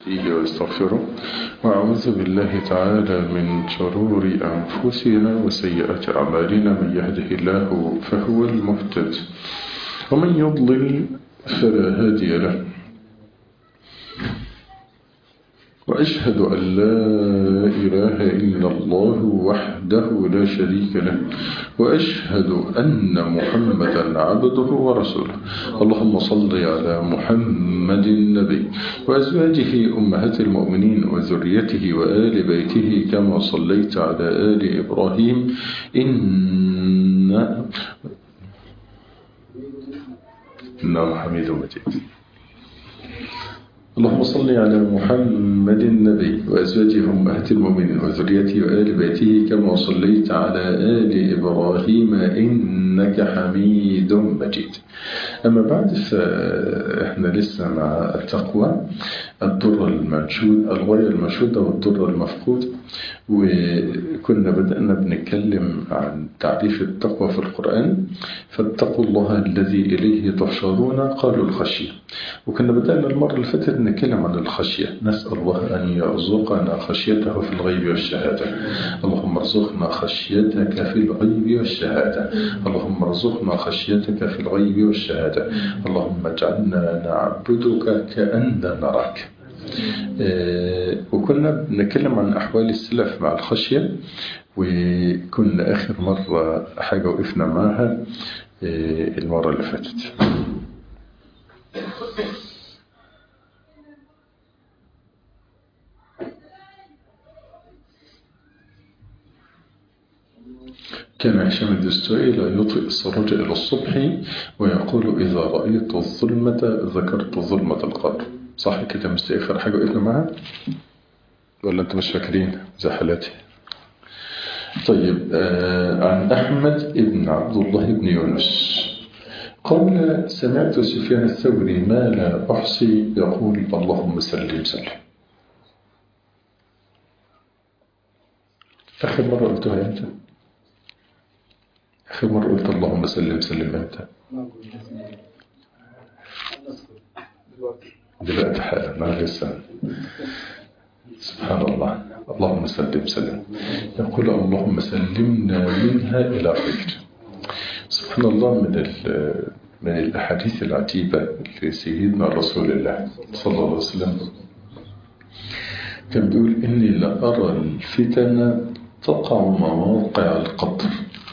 فيه ويستغفره وأعوذ بالله تعالى من شرور أنفسنا وسيئات أعمالنا من يهده الله فهو المهتد ومن يضلل فلا هادي له وأشهد أن لا إله إلا الله وحده لا شريك له وأشهد أن محمدا عبده ورسوله اللهم صل على محمد النبي وأزواجه أمهات المؤمنين وذريته وآل بيته كما صليت على آل إبراهيم إن إنه حميد مجيد اللهم صل على محمد النبي وأزواجه أمهات المؤمنين وذريته وآل بيته كما صليت على آل إبراهيم إنك حميد مجيد أما بعد فإحنا لسه مع التقوى الضر المنشود الغاية المنشودة والضر المفقود وكنا بدأنا بنتكلم عن تعريف التقوى في القرآن فاتقوا الله الذي إليه تحشرون قالوا الخشية وكنا بدأنا المرة اللي فاتت نتكلم عن الخشية نسأل الله أن يرزقنا خشيته في الغيب والشهادة اللهم ارزقنا خشيتك في الغيب والشهادة اللهم ارزقنا خشيتك في الغيب والشهادة اللهم اجعلنا نعبدك كأننا نراك وكنا بنتكلم عن أحوال السلف مع الخشية وكنا آخر مرة حاجة وقفنا معها المرة اللي فاتت كان هشام الدستوائي لا يطفئ السراج إلى الصبح ويقول إذا رأيت الظلمة ذكرت ظلمة القبر صح كده مش آخر حاجة وقفنا معاها ولا أنتم مش فاكرين زي حالاتي طيب آه عن أحمد بن عبد الله بن يونس قال سمعت سفيان الثوري ما لا أحصي يقول اللهم سلم سلم آخر مرة قلتها أنت آخر مرة قلت اللهم سلم سلم أنت دلوقتي حالا ما لسه سبحان الله اللهم سلم سلم يقول اللهم سلمنا منها إلى خير سبحان الله من من الأحاديث العجيبة لسيدنا رسول الله صلى الله عليه وسلم كان بيقول إني لأرى الفتن تقع مواقع القطر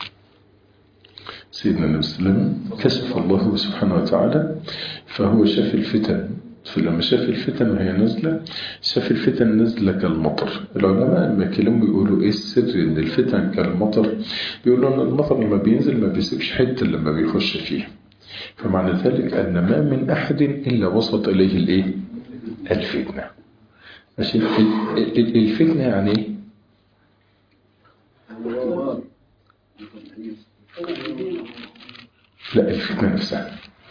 سيدنا النبي صلى الله عليه وسلم كشف الله سبحانه وتعالى فهو شاف الفتن فلما شاف الفتن وهي نازلة شاف الفتن نازلة كالمطر العلماء لما كلموا يقولوا ايه السر ان الفتن كالمطر بيقولوا ان المطر لما بينزل ما بيسيبش حتة لما بيخش فيه فمعنى ذلك ان ما من احد الا وسط اليه الايه الفتنة ماشي الفتنة يعني ايه لا الفتنة نفسها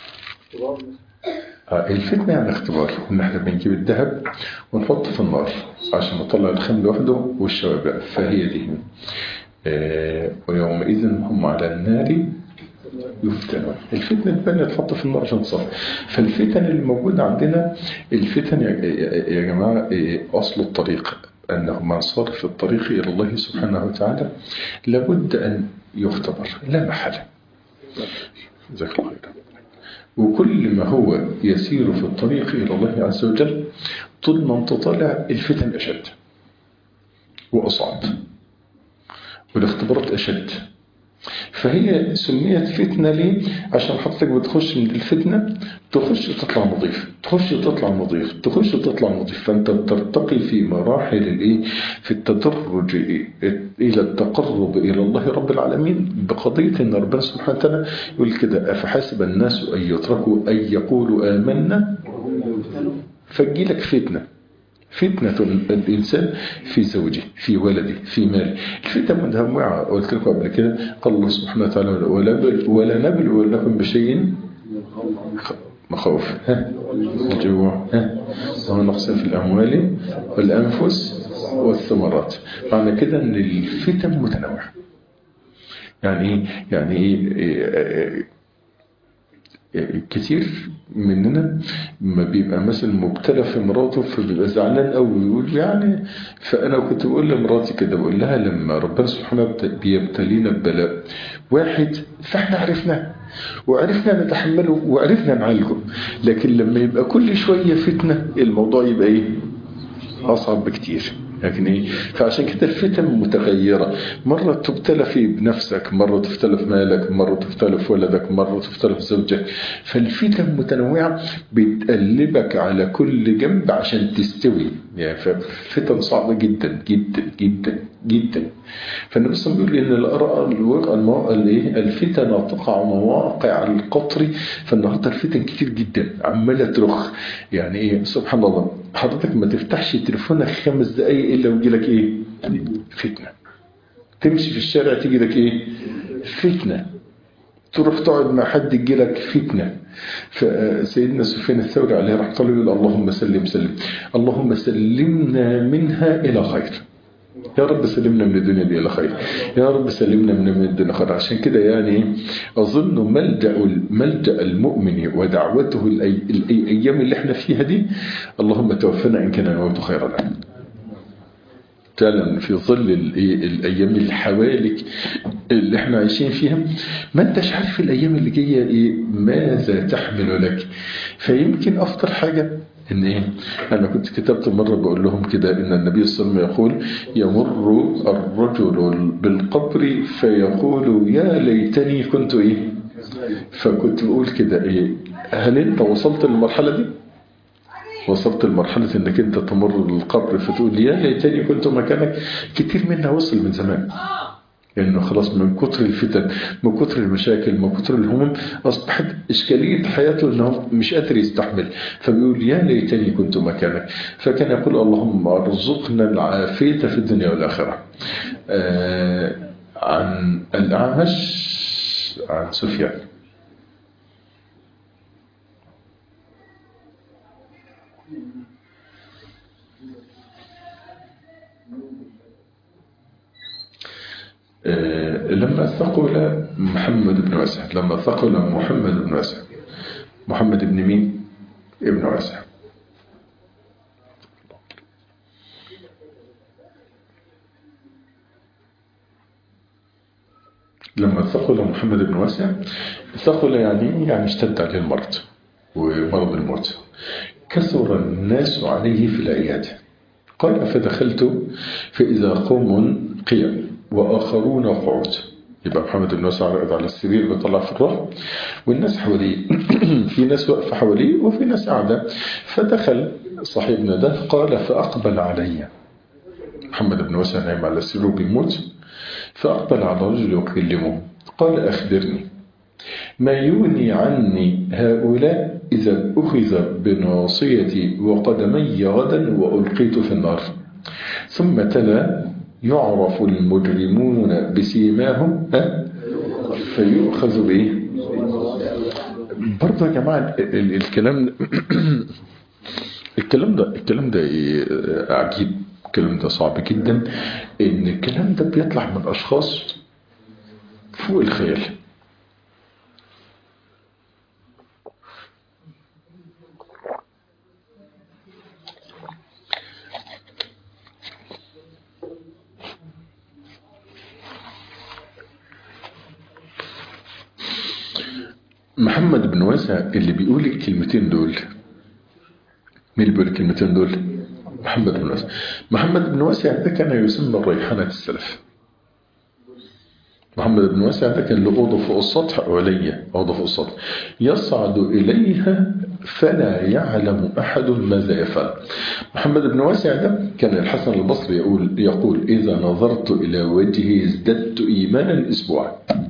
الفتنة يعني اختبار ان احنا بنجيب الذهب ونحطه في النار عشان نطلع الخام لوحده والشوابع فهي دي آه ويومئذ هم على النار يفتنون الفتنة الثانية تحط في النار عشان تصفي فالفتن اللي موجودة عندنا الفتن يا جماعة أصل الطريق أنه من صار في الطريق إلى الله سبحانه وتعالى لابد أن يختبر لا محالة جزاك الله خيرا وكل ما هو يسير في الطريق إلى الله عز وجل طول ما انت طالع الفتن أشد وأصعب والاختبارات أشد فهي سميت فتنة ليه؟ عشان حضرتك بتخش من الفتنة تخش تطلع نظيف تخش تطلع نظيف تخش تطلع نظيف فأنت بترتقي في مراحل الإيه؟ في التدرج إلى التقرب إلى الله رب العالمين بقضية أن ربنا سبحانه وتعالى يقول كده أفحسب الناس أن يتركوا أن يقولوا آمنا فجيلك فتنة فتنة الإنسان في زوجه في ولده في ماله الفتنة متنوعة قلت لكم قبل كده قال الله سبحانه وتعالى ولا نبلو لكم بشيء مخاوف ها الجوع ها ونقص في الأموال والأنفس والثمرات معنى كده أن الفتن متنوعة يعني يعني كتير مننا ما بيبقى مثلا مبتلى في مراته فبيبقى زعلان قوي ويقول يعني فانا كنت بقول لمراتي كده بقول لها لما ربنا سبحانه بيبتلينا ببلاء واحد فاحنا عرفناه وعرفنا نتحمله وعرفنا نعالجه لكن لما يبقى كل شويه فتنه الموضوع يبقى ايه اصعب بكتير لكن ايه فعشان كده الفتن متغيرة مرة تبتلى في بنفسك مرة تبتلى في مالك مرة تبتلى في ولدك مرة تبتلى في زوجك فالفتن متنوعة بتقلبك على كل جنب عشان تستوي يعني ففتن صعبة جدا جدا جدا جدا فالنبي صلى الله عليه وسلم بيقول ان الوقع الايه الفتن تقع مواقع القطر فالنهارده الفتن كتير جدا عماله ترخ يعني ايه سبحان الله حضرتك ما تفتحش تليفونك خمس دقايق الا ويجي لك ايه فتنه تمشي في الشارع تيجي لك ايه فتنه تروح تقعد مع حد يجي لك فتنه فسيدنا سفيان الثوري عليه رحمه الله يقول اللهم سلم سلم اللهم سلمنا منها الى خير يا رب سلمنا من الدنيا دي إلى خير يا رب سلمنا من الدنيا خير عشان كده يعني أظن ملجأ ملجأ المؤمن ودعوته الأيام اللي احنا فيها دي اللهم توفنا إن كان الموت خيرا لنا فعلا في ظل الايام الحوالك اللي احنا عايشين فيها ما انتش عارف الايام اللي جايه ايه ماذا تحمل لك فيمكن افضل حاجه ان ايه انا كنت كتبت مره بقول لهم كده ان النبي صلى الله عليه وسلم يقول يمر الرجل بالقبر فيقول يا ليتني كنت ايه فكنت بقول كده ايه هل انت وصلت للمرحله دي وصلت لمرحلة انك انت تمر للقبر فتقول يا ليتني كنت مكانك كتير منا وصل من زمان لانه يعني خلاص من كتر الفتن من كتر المشاكل من كتر الهموم اصبحت اشكاليه حياته انه مش قادر يستحمل فبيقول يا ليتني كنت مكانك فكان يقول اللهم ارزقنا العافيه في الدنيا والاخره. آه عن الاعمش عن سفيان لما ثقل محمد بن واسع لما ثقل محمد بن واسع محمد بن مين ابن واسع لما ثقل محمد بن واسع ثقل يعني يعني اشتد عليه المرض ومرض الموت كثر الناس عليه في العيادة قال فدخلت فإذا قوم قيم وآخرون قعود يبقى محمد بن واسع قاعد على السرير بيطلع في الروح والناس حواليه في ناس واقفة حواليه وفي ناس قاعدة فدخل صاحبنا ده قال فأقبل علي محمد بن واسع نايم على السرير وبيموت فأقبل على رجل يكلمه قال أخبرني ما يغني عني هؤلاء إذا أخذ بناصيتي وقدمي غدا وألقيت في النار ثم تلا يعرف المجرمون بسيماهم فيؤخذ بإيه برضه يا جماعة الكلام الكلام ده الكلام ده عجيب الكلام ده صعب جدا ان الكلام ده بيطلع من اشخاص فوق الخيال محمد بن واسع اللي بيقول الكلمتين دول مين اللي بيقول الكلمتين دول محمد بن واسع محمد بن واسع ده كان يسمى الريحانة السلف محمد بن واسع ده كان له أوضة فوق السطح عليا أوضة فوق السطح يصعد إليها فلا يعلم أحد ماذا يفعل محمد بن واسع ده كان الحسن البصري يقول يقول إذا نظرت إلى وجهه ازددت إيمانا أسبوعا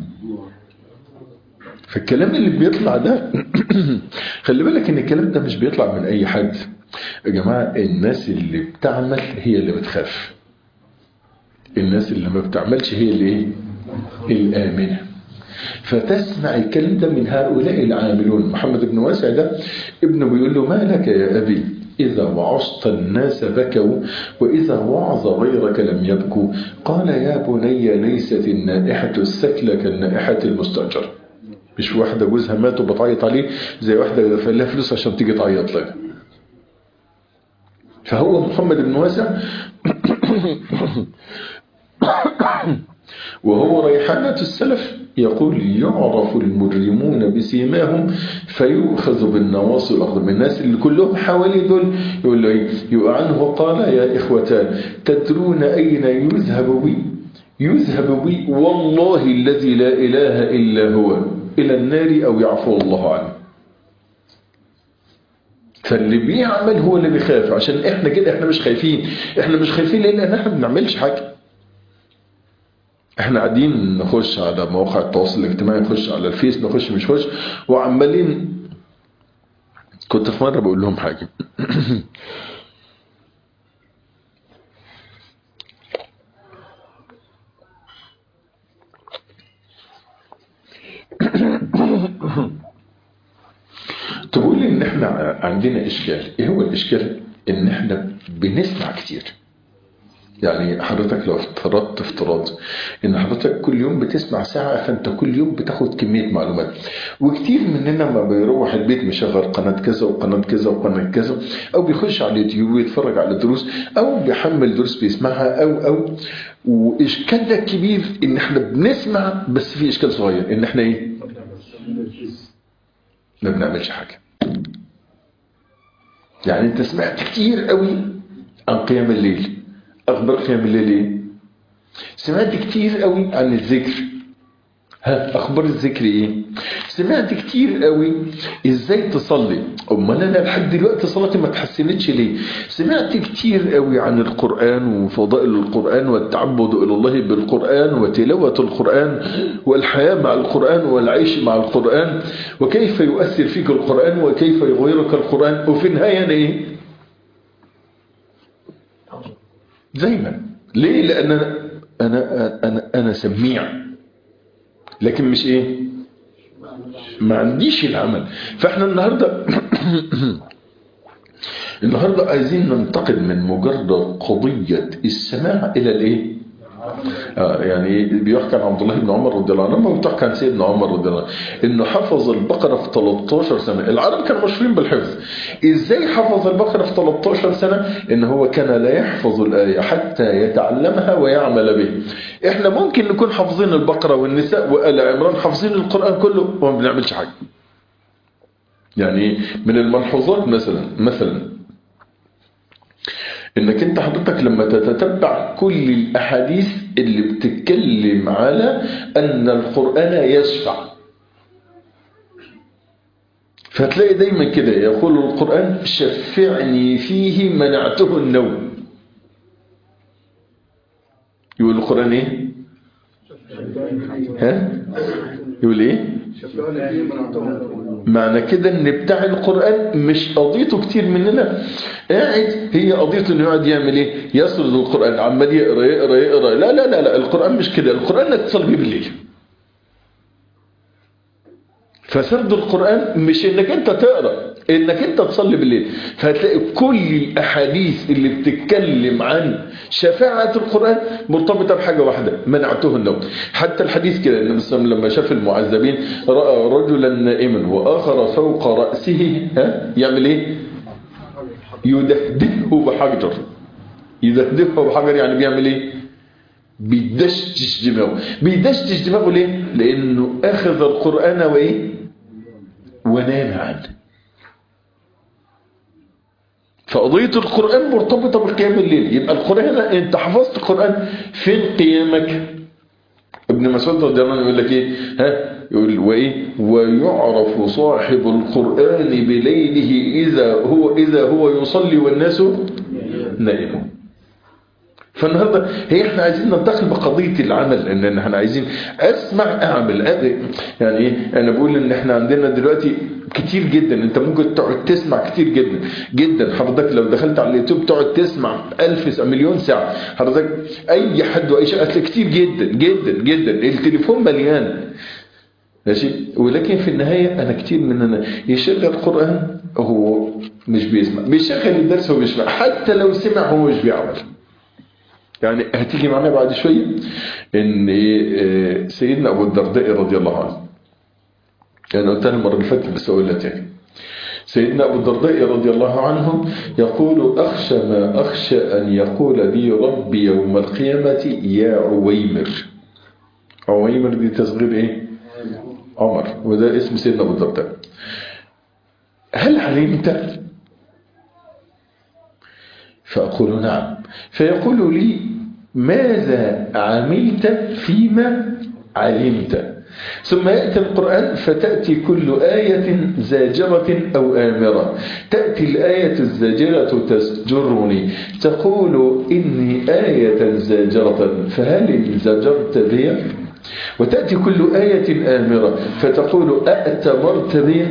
فالكلام اللي بيطلع ده خلي بالك ان الكلام ده مش بيطلع من اي حد يا جماعة الناس اللي بتعمل هي اللي بتخاف الناس اللي ما بتعملش هي اللي ايه الآمنة فتسمع الكلام ده من هؤلاء العاملون محمد بن واسع ده ابنه بيقول له ما لك يا أبي إذا وعظت الناس بكوا وإذا وعظ غيرك لم يبكوا قال يا بني ليست النائحة السكلة كالنائحة المستأجر مش واحدة جوزها مات وبتعيط عليه زي واحدة دافع لها فلوس عشان تيجي تعيط لها فهو محمد بن واسع وهو ريحانة السلف يقول يعرف المجرمون بسيماهم فيؤخذ بالنواصي الأقدم الناس اللي كلهم حوالي دول يقول له ايه يقول عنه قال يا إخوتان تدرون أين يذهب بي يذهب بي والله الذي لا إله إلا هو إلى النار أو يعفو الله عنه فاللي بيعمل هو اللي بيخاف عشان احنا كده احنا مش خايفين احنا مش خايفين لان احنا ما بنعملش حاجه احنا قاعدين نخش على مواقع التواصل الاجتماعي نخش على الفيس نخش مش نخش وعمالين كنت في مره بقول لهم حاجه تقول ان احنا عندنا اشكال ايه هو الاشكال ان احنا بنسمع كتير يعني حضرتك لو افترضت افتراض ان حضرتك كل يوم بتسمع ساعة فانت كل يوم بتاخد كمية معلومات وكتير مننا ما بيروح البيت مشغل قناة كذا وقناة كذا وقناة كذا او بيخش على اليوتيوب ويتفرج على دروس او بيحمل دروس بيسمعها او او واشكالنا كبير ان احنا بنسمع بس في اشكال صغير ان احنا ايه ما بنعملش حاجة يعني انت سمعت كتير قوي عن قيام الليل اخبار قيام الليل ايه سمعت كتير قوي عن الذكر ها اخبار الذكر ايه سمعت كتير قوي ازاي تصلي امال انا لحد دلوقتي صلاتي ما اتحسنتش ليه سمعت كتير قوي عن القران وفضائل القران والتعبد الى الله بالقران وتلاوه القران والحياه مع القران والعيش مع القران وكيف يؤثر فيك القران وكيف يغيرك القران وفي النهايه انا ايه دايما ليه لان انا انا انا, أنا سميع لكن مش ايه ما عنديش العمل فاحنا النهاردة النهاردة عايزين ننتقل من مجرد قضية السماع الى الايه آه يعني بيحكى عن عبد الله بن عمر رضي الله عنه وبيحكى عن سيدنا عمر رضي الله عنه انه حفظ البقرة في 13 سنة العرب كانوا مشهورين بالحفظ ازاي حفظ البقرة في 13 سنة ان هو كان لا يحفظ الآية حتى يتعلمها ويعمل به احنا ممكن نكون حافظين البقرة والنساء وآل عمران حافظين القرآن كله وما بنعملش حاجة يعني من الملحوظات مثلا مثلا انك انت حضرتك لما تتتبع كل الاحاديث اللي بتتكلم على ان القرآن يشفع فتلاقي دايما كده يقول القرآن شفعني فيه منعته النوم يقول القرآن ايه ها يقول ايه معنى كده ان بتاع القرآن مش قضيته كتير مننا قاعد هي قضيته انه يقعد يعمل ايه يسرد القرآن عمال يقرا يقرا يقرا لا لا لا لا القرآن مش كده القرآن انك تصلي بيه بالليل فسرد القرآن مش انك انت تقرا انك انت تصلي بالليل فهتلاقي كل الاحاديث اللي بتتكلم عن شفاعة القرآن مرتبطة بحاجة واحدة منعته النوم حتى الحديث كده النبي صلى الله عليه وسلم لما شاف المعذبين رأى رجلا نائما واخر فوق رأسه ها يعمل ايه يدهدهه بحجر يدهدهه بحجر يعني بيعمل ايه بيدشتش دماغه بيدشتش دماغه ليه لانه اخذ القرآن وايه ونام عنه فقضية القرآن مرتبطة بقيام الليل يبقى القرآن انت حفظت القرآن فين قيامك ابن مسعود رضي الله عنه يقول لك ايه ها يقول وايه ويعرف صاحب القرآن بليله اذا هو اذا هو يصلي والناس نائمون فالنهارده هي احنا عايزين ننتقل بقضيه العمل ان احنا عايزين اسمع اعمل يعني ايه انا بقول ان احنا عندنا دلوقتي كتير جدا انت ممكن تقعد تسمع كتير جدا جدا حضرتك لو دخلت على اليوتيوب تقعد تسمع ألف مليون ساعه حضرتك اي حد واي شيء هتلاقي كتير جدا جدا جدا التليفون مليان ماشي ولكن في النهايه انا كتير مننا يشغل القران هو مش بيسمع بيشغل الدرس هو بيسمع حتى لو سمع هو مش بيعمل يعني هتيجي معنا بعد شوية ان سيدنا ابو الدرداء رضي الله عنه يعني قلتها المرة اللي فاتت بس أقولها تاني سيدنا أبو الدرداء رضي الله عنه يقول أخشى ما أخشى أن يقول لي ربي يوم القيامة يا عويمر عويمر دي تصغير إيه؟ عمر وده اسم سيدنا أبو الدرداء هل علمت؟ فأقول نعم فيقول لي ماذا عملت فيما علمت ثم يأتي القرآن فتأتي كل آية زاجرة أو آمرة تأتي الآية الزاجرة تزجرني تقول إني آية زاجرة فهل انزجرت بي وتأتي كل آية آمرة فتقول أأتمرت بي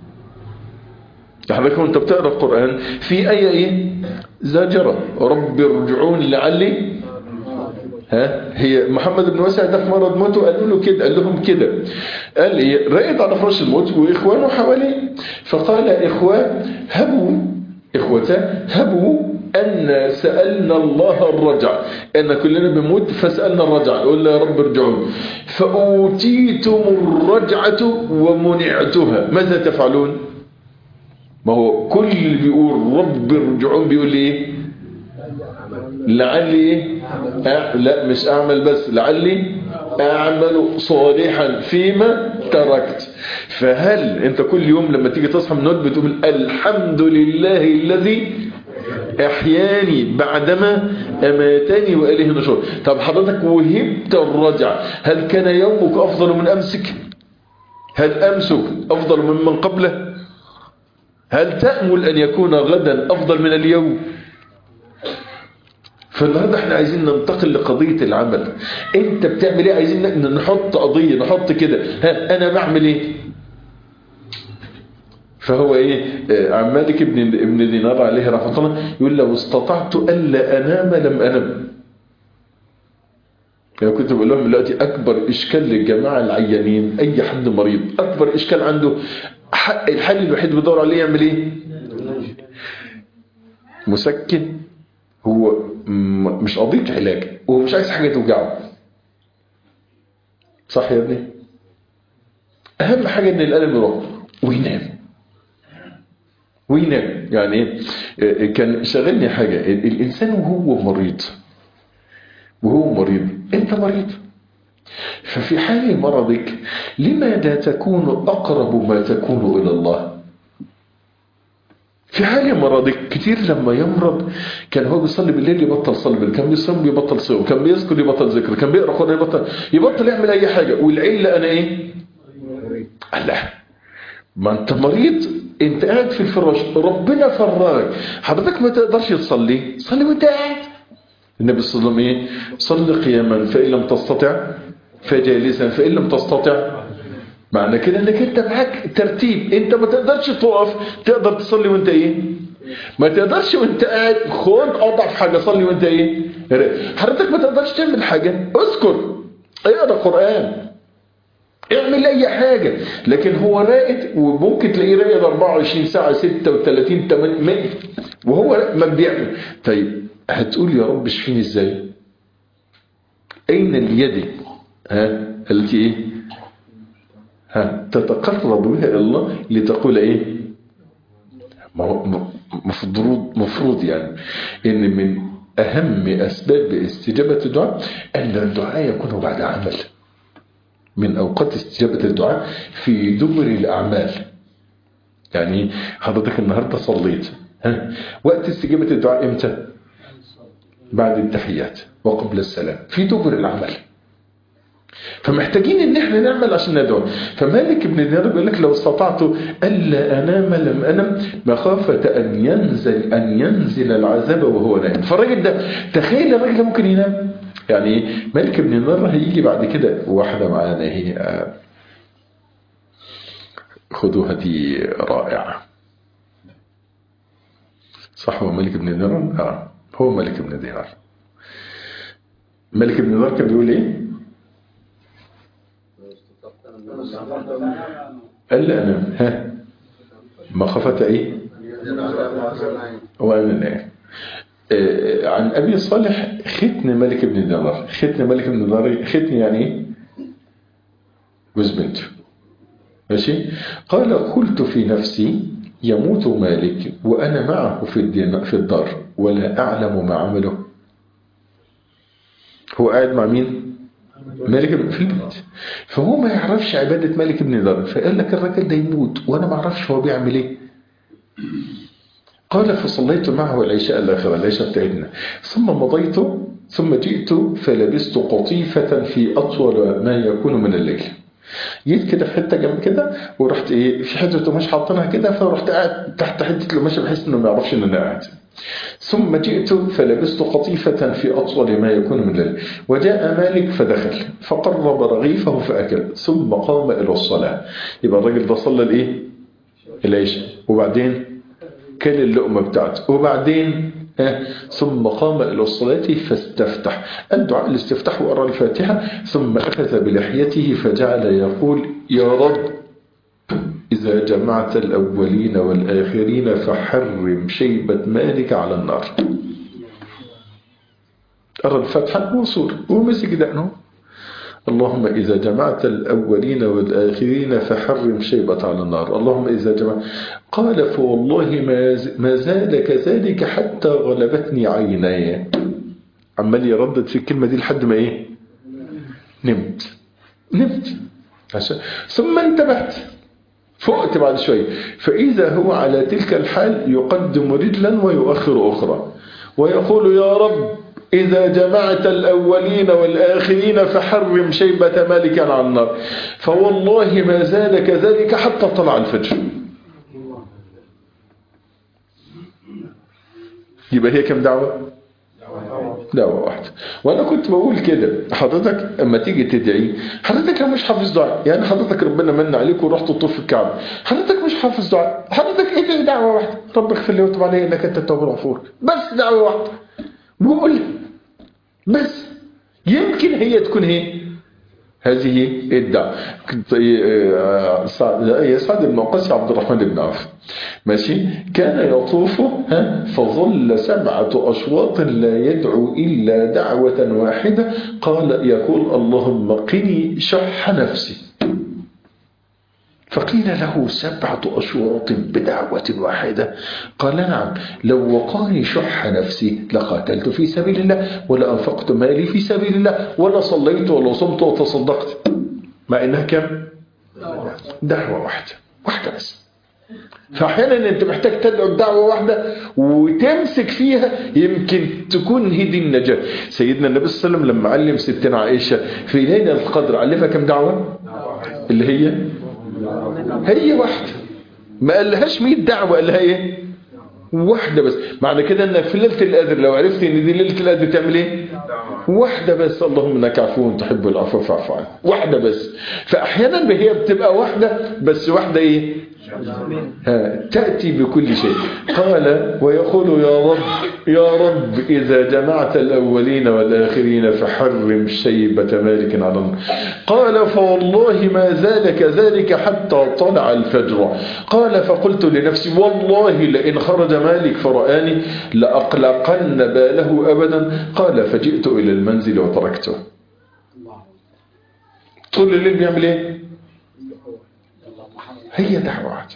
حضرتك وانت بتقرا القرآن في آية إيه زاجرة رب ارجعون لعلي ها هي محمد بن واسع ده في مرض موته قالوا له كده قال لهم كده قال ايه رقد على فراش الموت واخوانه حواليه فقال اخوان هبوا اخوتان هبوا ان سالنا الله الرجع ان كلنا بنموت فسالنا الرجع قلنا يا رب ارجعون فاوتيتم الرجعه ومنعتها ماذا تفعلون ما هو كل اللي بيقول رب ارجعون بيقول ايه لعلي ايه أه لا مش اعمل بس لعلي اعمل صالحا فيما تركت فهل انت كل يوم لما تيجي تصحى من النوم بتقول الحمد لله الذي احياني بعدما اماتني واليه النشور طب حضرتك وهبت الرجع هل كان يومك افضل من امسك هل امسك افضل ممن قبله هل تأمل ان يكون غدا افضل من اليوم فالنهارده احنا عايزين ننتقل لقضية العمل انت بتعمل ايه عايزين نحط قضية نحط كده ها انا بعمل ايه فهو ايه عن مالك ابن ابن دينار عليه رحمه الله يقول لو استطعت الا انام لم انم يعني كنت بقول لهم دلوقتي اكبر اشكال للجماعه العيانين اي حد مريض اكبر اشكال عنده الحل الوحيد بيدور عليه يعمل ايه مسكن هو مش قضية علاج وهو مش عايز حاجة توجعه صح يا ابني اهم حاجة ان القلم يروح وينام وينام يعني كان شغلني حاجة الانسان وهو مريض وهو مريض انت مريض ففي حال مرضك لماذا تكون اقرب ما تكون الى الله في حال مرضك كتير لما يمرض كان هو بيصلي بالليل يبطل صلي بالليل كان بيصوم يبطل صوم كان بيذكر يبطل ذكر كان بيقرا قرآن يبطل يبطل يعمل اي حاجه والعله انا ايه الله ما انت مريض انت قاعد في الفراش ربنا فرغك حضرتك ما تقدرش تصلي صلي وانت قاعد النبي صلى الله عليه وسلم ايه صل قياما فان لم تستطع فجالسا فان لم تستطع معنى كده انك انت معاك ترتيب انت ما تقدرش تقف تقدر تصلي وانت ايه ما تقدرش وانت قاعد خد اضعف حاجه صلي وانت ايه حضرتك ما تقدرش تعمل حاجه اذكر اقرا قران اعمل اي حاجه لكن هو راقد وممكن تلاقيه راقد 24 ساعه 36 8 وهو ما بيعمل طيب هتقول يا رب اشفيني ازاي اين اليد ها التي ايه ها تتقرب بها الى الله لتقول ايه مفروض مفروض يعني ان من اهم اسباب استجابه الدعاء ان الدعاء يكون بعد عمل من اوقات استجابه الدعاء في دبر الاعمال يعني حضرتك النهارده صليت ها وقت استجابه الدعاء امتى بعد التحيات وقبل السلام في دبر العمل فمحتاجين ان احنا نعمل عشان ندعو فمالك ابن دينار بيقول لك لو استطعت الا انام لم انم مخافه ان ينزل ان ينزل العذاب وهو نائم فالراجل ده تخيل الراجل ده ممكن ينام يعني مالك ابن دينار هيجي بعد كده واحده معانا هي خدوها دي رائعه صح هو مالك بن دينار اه هو مالك بن دينار مالك بن دينار كان بيقول ايه قال لا أنا ها مخافة إيه وأنا إيه عن أبي صالح ختن ملك بن دينار ختن ملك بن دينار ختن يعني إيه جوز بنت ماشي قال قلت في نفسي يموت مالك وأنا معه في الدين في الدار ولا أعلم ما عمله هو قاعد مع مين مالك بن في البيت فهو ما يعرفش عبادة مالك بن دار فقال لك الراجل ده يموت وأنا ما أعرفش هو بيعمل إيه قال فصليت معه العشاء الآخرة العشاء بتاعتنا ثم مضيت ثم جئت فلبست قطيفة في أطول ما يكون من الليل جيت كده في حته جنب كده ورحت ايه في حته قماش حاطينها كده فرحت قاعد تحت حته القماشه بحيث انه ما يعرفش ان انا قاعد ثم جئت فلبست قطيفة في أطول ما يكون من الليل وجاء مالك فدخل فقرب رغيفه فأكل ثم قام إلى الصلاة يبقى الراجل ده صلى الإيه؟ العشاء وبعدين كل اللقمة بتاعته وبعدين ثم قام إلى الصلاة فاستفتح الدعاء الاستفتاح وقرأ الفاتحة ثم أخذ بلحيته فجعل يقول يا رب إذا جمعت الأولين والآخرين فحرم شيبة مالك على النار قرأ الفاتحة وصور ومسك دقنه اللهم إذا جمعت الأولين والآخرين فحرم شيبة على النار اللهم إذا جمعت قال فوالله ما زال كذلك حتى غلبتني عيناي عمال يردد في الكلمة دي لحد ما إيه نمت نمت عشان ثم انتبهت فقت بعد شوي فإذا هو على تلك الحال يقدم رجلا ويؤخر أخرى ويقول يا رب إذا جمعت الأولين والآخرين فحرم شيبة مالك على النار فوالله ما زال كذلك حتى طلع الفجر يبقى هي كم دعوة دعوة واحدة وأنا كنت بقول كده حضرتك أما تيجي تدعي حضرتك لو مش حافظ دعاء يعني حضرتك ربنا من عليك ورحت تطوف في الكعبة حضرتك مش حافظ دعاء حضرتك ادعي دعوة واحدة رب اغفر لي وتب علي إنك أنت التواب الغفور بس دعوة واحدة وقول بس يمكن هي تكون هي هذه الدعوة سعد بن وقاص عبد الرحمن بن عوف ماشي كان يطوف فظل سبعة أشواط لا يدعو إلا دعوة واحدة قال يقول اللهم قني شح نفسي فقيل له سبعة أشواط بدعوة واحدة قال نعم لو وقاني شح نفسي لقاتلت في سبيل الله ولا أنفقت مالي في سبيل الله ولا صليت ولا صمت وتصدقت مع إنها كم دعوة واحدة واحدة بس فأحيانا أنت محتاج تدعو بدعوة واحدة وتمسك فيها يمكن تكون هي دي النجاة سيدنا النبي صلى الله عليه وسلم لما علم ستنا عائشة في ليلة القدر علمها كم دعوة اللي هي هي واحدة ما قالهاش 100 دعوة قالها ايه واحدة بس معنى كده ان في ليلة القدر لو عرفت ان دي ليلة القدر تعمل ايه واحدة بس اللهم انك عفو تحب العفو فاعف عنه واحدة بس فاحيانا هي بتبقى واحدة بس واحدة ايه ها تأتي بكل شيء قال ويقول يا رب يا رب إذا جمعت الأولين والآخرين فحرم شيبة مالك على النار قال فوالله ما زال كذلك حتى طلع الفجر قال فقلت لنفسي والله لئن خرج مالك فرآني لأقلقن باله أبدا قال فجئت إلى المنزل وتركته طول الليل بيعمل ايه هي دعوة واحدة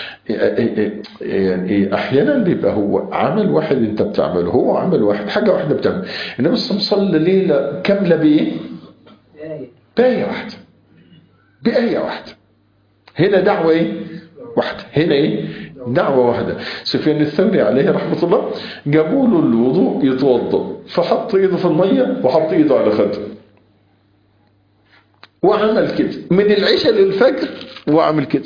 يعني احيانا بيبقى هو عمل واحد انت بتعمله هو عمل واحد حاجة واحدة بتعمل النبي صلى الله عليه وسلم ليلة كاملة بايه بآية واحدة بآية واحدة هنا دعوة ايه واحدة هنا ايه دعوة واحدة سفيان الثوري عليه رحمة الله جابوا له الوضوء يتوضا فحط ايده في المية وحط ايده على خده وعمل كده من العشاء للفجر وعمل كده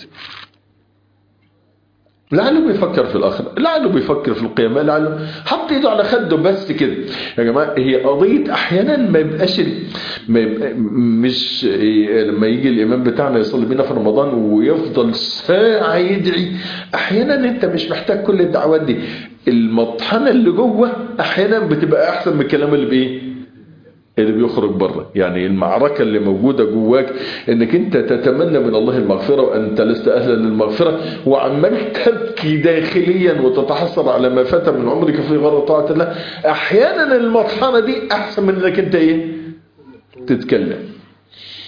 لعله بيفكر في الآخرة لعله بيفكر في القيامة لعله حط ايده على خده بس كده يا جماعة هي قضية احيانا ما يبقاش ما يبقى مش لما يجي الامام بتاعنا يصلي بينا في رمضان ويفضل ساعة يدعي احيانا انت مش محتاج كل الدعوات دي المطحنة اللي جوه احيانا بتبقى احسن من الكلام اللي بايه اللي بيخرج بره يعني المعركة اللي موجودة جواك انك انت تتمنى من الله المغفرة وانت لست اهلا للمغفرة وعمال تبكي داخليا وتتحسر على ما فات من عمرك في غير طاعة الله احيانا المطحنة دي احسن من انك انت ايه تتكلم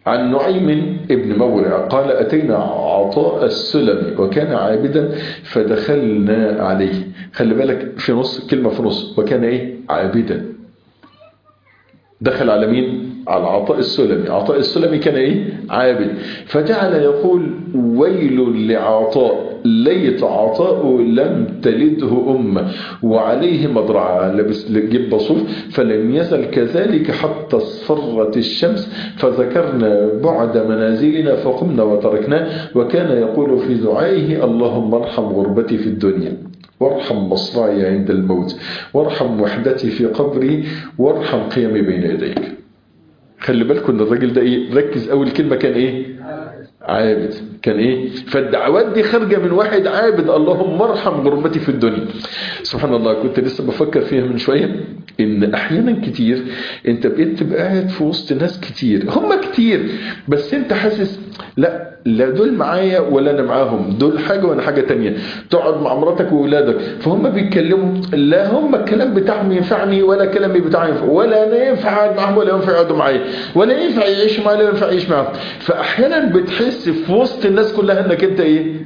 عن نعيم ابن مورع قال أتينا عطاء السلمي وكان عابدا فدخلنا عليه خلي بالك في نص كلمة في نص وكان إيه عابدا دخل على مين على عطاء السلمي عطاء السلمي كان ايه عابد فجعل يقول ويل لعطاء ليت عطاء لم تلده أمه وعليه مضرعة لبس جيب صوف فلم يزل كذلك حتى اصفرت الشمس فذكرنا بعد منازلنا فقمنا وتركناه وكان يقول في دعائه اللهم ارحم غربتي في الدنيا وارحم مصرعي عند الموت وارحم وحدتي في قبري وارحم قيامي بين يديك خلي بالكم ان الراجل ده ايه ركز اول كلمه كان ايه عابد كان ايه فالدعوات دي خارجه من واحد عابد اللهم ارحم غربتي في الدنيا سبحان الله كنت لسه بفكر فيها من شويه ان احيانا كتير انت بقيت تبقى قاعد في وسط ناس كتير هم كتير بس انت حاسس لا لا دول معايا ولا انا معاهم دول حاجه وانا حاجه تانية تقعد مع مراتك واولادك فهم بيتكلموا لا هم الكلام بتاعهم ينفعني ولا كلامي بتاعي ينفع ولا انا ينفع اقعد معاهم ولا ينفع يقعدوا معايا ولا ينفع يعيش معايا ولا ينفع يعيش معاهم فاحيانا بتحس في وسط الناس كلها انك انت ايه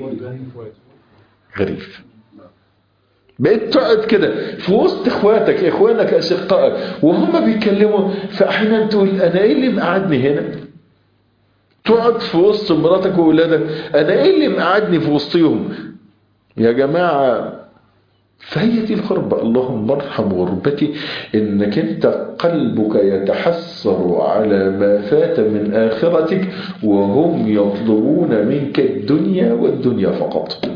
غريب بقيت تقعد كده في وسط اخواتك اخوانك اشقائك وهم بيتكلموا فاحيانا تقول انا ايه اللي مقعدني هنا تقعد في وسط مراتك واولادك انا ايه اللي مقعدني في وسطهم يا جماعه فهي دي الغربة اللهم ارحم غربتي انك انت قلبك يتحسر على ما فات من اخرتك وهم يطلبون منك الدنيا والدنيا فقط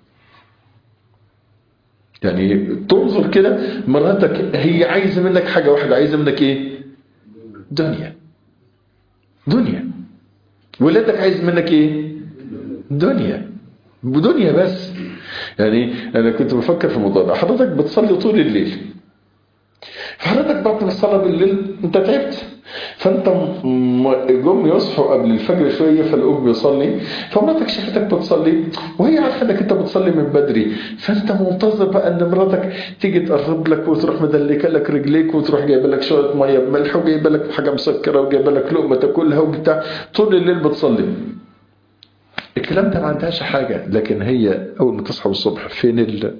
يعني تنظر كده مراتك هي عايزة منك حاجة واحدة عايزة منك ايه دنيا دنيا ولادك عايز منك ايه دنيا بدنيا بس يعني انا كنت بفكر في الموضوع ده حضرتك بتصلي طول الليل فحضرتك بعد ما تصلي بالليل انت تعبت فانت جم يصحوا قبل الفجر شويه فالاب بيصلي فمراتك شافتك بتصلي وهي عارفه انك انت بتصلي من بدري فانت منتظر بقى ان مراتك تيجي تقرب لك وتروح مدلكه لك رجليك وتروح جايبه لك شويه ميه بملح وجايبه لك حاجه مسكره وجايبه لك لقمه تاكلها وبتاع طول الليل بتصلي الكلام ده ما عندهاش حاجة لكن هي أول ما تصحى الصبح فين ال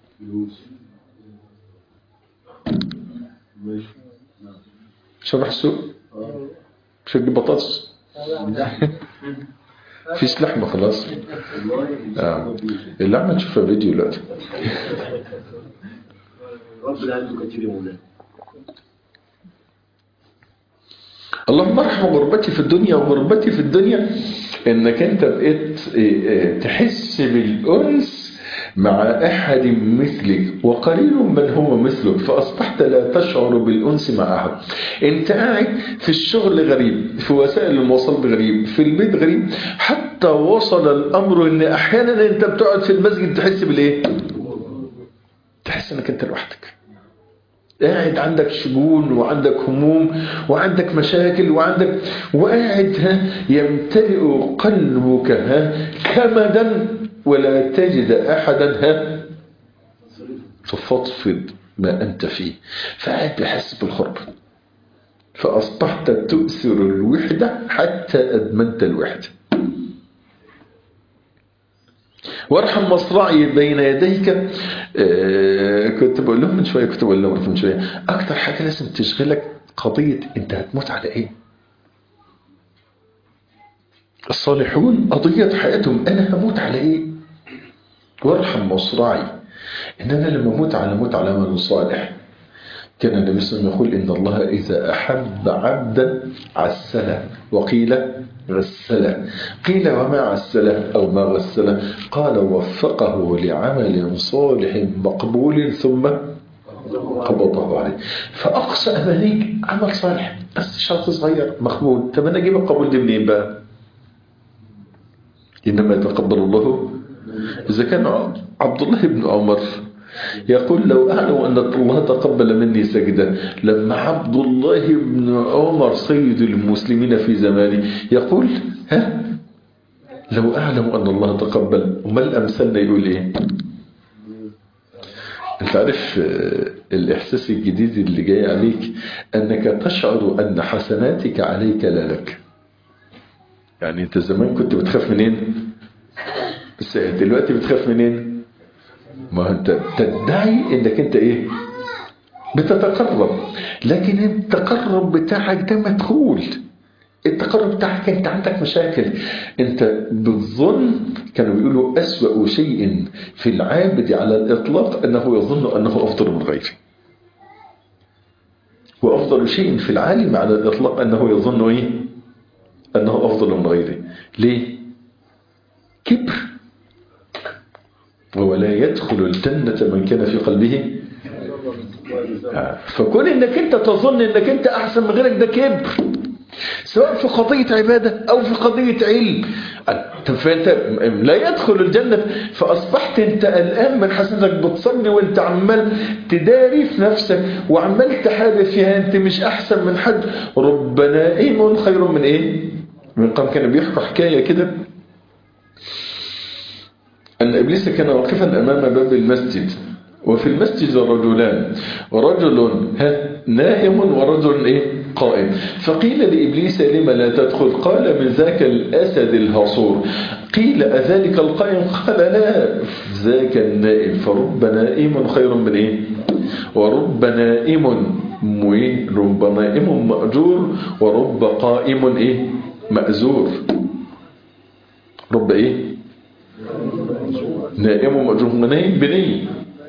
شبح السوق مش تجيب بطاطس فيش لحمة خلاص آه. اللحمة نشوفها فيديو دلوقتي ربنا عنده كتير يا مولانا اللهم ارحم غربتي في الدنيا وغربتي في الدنيا انك انت بقيت تحس بالانس مع احد مثلك وقليل من هو مثلك فاصبحت لا تشعر بالانس مع احد انت قاعد في الشغل غريب في وسائل المواصلات غريب في البيت غريب حتى وصل الامر ان احيانا انت بتقعد في المسجد تحس بالايه تحس انك انت لوحدك قاعد عندك شجون وعندك هموم وعندك مشاكل وعندك وقاعد ها يمتلئ قلبك ها كمدا ولا تجد احدا ها تفضفض ما انت فيه فقاعد بيحس بالغربه فاصبحت تؤثر الوحده حتى ادمنت الوحده وارحم مصرعي بين يديك آه كنت بقول لهم من شويه كنت بقول لهم من شويه اكتر حاجه لازم تشغلك قضيه انت هتموت على ايه الصالحون قضيه حياتهم انا هموت على ايه وارحم مصرعي ان انا لما اموت على موت على من صالح كان النبي صلى الله عليه وسلم يقول ان الله اذا احب عبدا عسله وقيل غسله قيل وما عسله أو ما غسله قال وفقه لعمل صالح مقبول ثم قبضه عليه فأقصى أمانيك عمل صالح بس شرط صغير مقبول طب أنا أجيب القبول دي منين بقى إنما يتقبل الله إذا كان عبد الله بن عمر يقول لو أعلم أن الله تقبل مني سجدة لما عبد الله بن عمر سيد المسلمين في زمانه يقول ها لو أعلم أن الله تقبل وما الأمثلنا يقول إيه أنت عارف الإحساس الجديد اللي جاي عليك أنك تشعر أن حسناتك عليك لا لك يعني انت زمان كنت بتخاف منين بس دلوقتي بتخاف منين ما انت تدعي انك انت ايه بتتقرب لكن التقرب بتاعك ده مدخول التقرب بتاعك انت عندك مشاكل انت بتظن كانوا بيقولوا أسوأ شيء في العابد على الإطلاق أنه يظن أنه أفضل من غيره وأفضل شيء في العالم على الإطلاق أنه يظن إيه أنه أفضل من غيره ليه كبر ولا يدخل الجنة من كان في قلبه فكون انك انت تظن انك انت احسن من غيرك ده كبر سواء في قضية عبادة او في قضية علم فانت لا يدخل الجنة فاصبحت انت الان من حسنتك بتصلي وانت عمال تداري في نفسك وعمال تحارب فيها انت مش احسن من حد رب نائم خير من ايه من قام كانوا بيحكوا حكاية كده أن إبليس كان واقفا أمام باب المسجد وفي المسجد رجلان ورجل نائم ورجل إيه قائم فقيل لإبليس لما لا تدخل قال من ذاك الأسد الهصور قيل أذلك القائم قال لا ذاك النائم فرب نائم خير من إيه ورب نائم رب نائم مأجور ورب قائم إيه مأزور رب إيه نائم مأجور نايم بني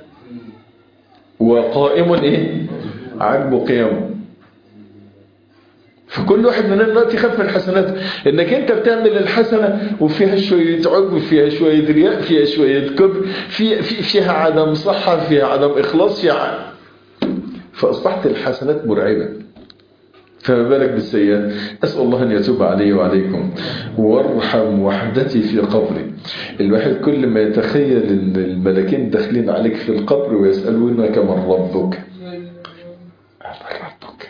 وقائم ايه عجبه قيامه فكل واحد مننا دلوقتي يخاف من حسناته انك انت بتعمل الحسنه وفيها شويه عجب فيها شويه رياء فيها شويه كبر في في فيها عدم صحه فيها عدم اخلاص فيها عدم. فاصبحت الحسنات مرعبه فما بالك بالسيئات أسأل الله أن يتوب علي وعليكم وارحم وحدتي في قبري الواحد كل ما يتخيل أن الملكين داخلين عليك في القبر ويسألونك من ربك من ربك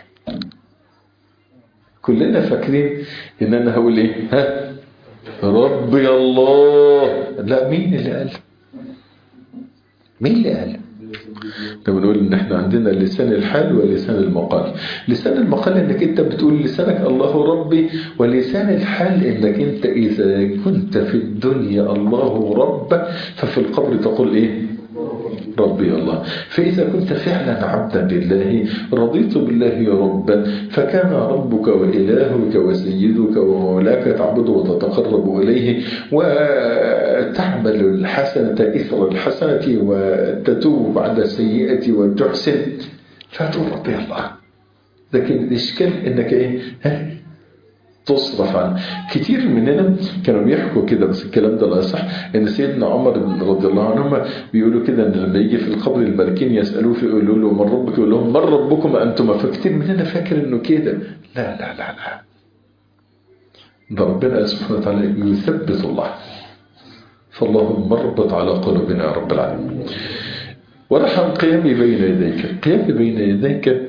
كلنا فاكرين ان انا هقول ايه ها ربي الله لا مين اللي قال مين اللي قال ده بنقول ان احنا عندنا لسان الحال ولسان المقال لسان المقال انك انت بتقول لسانك الله ربي ولسان الحال انك انت اذا كنت في الدنيا الله رب ففي القبر تقول ايه ربي الله فإذا كنت فعلا عبدا لله رضيت بالله ربا فكان ربك وإلهك وسيدك ومولاك تعبده وتتقرب إليه وتعمل الحسنة إثر الحسنة وتتوب بعد السيئة وتحسن فتقول ربي الله لكن الإشكال إنك إيه ها تصرف عنه كتير مننا كانوا بيحكوا كده بس الكلام ده لا يصح ان سيدنا عمر رضي الله عنهما بيقولوا كده ان لما يجي في القبر الملكين يسالوه فيقولوا له من ربك يقول لهم من ربكم انتم فكتير مننا فاكر انه كده لا لا لا لا ده ربنا سبحانه وتعالى يثبت الله فاللهم اربط على قلوبنا يا رب العالمين ورحم قيامي بين يديك قيامي بين يديك